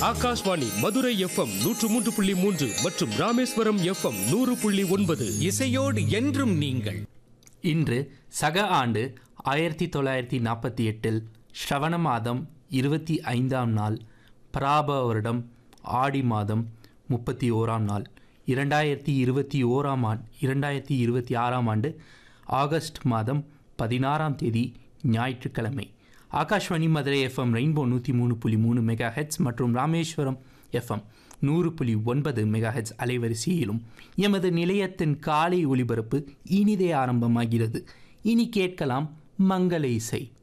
Akashvani Madurai FM நூற்று மூன்று புள்ளி மூன்று மற்றும் ராமேஸ்வரம் எஃப்எம் நூறு புள்ளி ஒன்பது இசையோடு என்றும் நீங்கள் இன்று சக ஆண்டு ஆயிரத்தி தொள்ளாயிரத்தி நாற்பத்தி எட்டில் ஸ்ரவண மாதம் இருபத்தி ஐந்தாம் நாள் பராப வருடம் ஆடி மாதம் முப்பத்தி ஓராம் நாள் இரண்டாயிரத்தி இருபத்தி ஓராம் ஆண்டு இரண்டாயிரத்தி இருபத்தி ஆறாம் ஆண்டு ஆகஸ்ட் மாதம் பதினாறாம் தேதி ஞாயிற்றுக்கிழமை ஆகாஷ்வாணி மதுரை எஃப்எம் ரெயின்போ நூற்றி மூணு புள்ளி மூணு மெகா ஹெட்ஸ் மற்றும் ராமேஸ்வரம் எஃப்எம் நூறு புள்ளி ஒன்பது மெகா ஹெட்ஸ் அலைவரிசையிலும் எமது நிலையத்தின் காலை ஒளிபரப்பு இனிதே ஆரம்பமாகிறது இனி கேட்கலாம் மங்கள இசை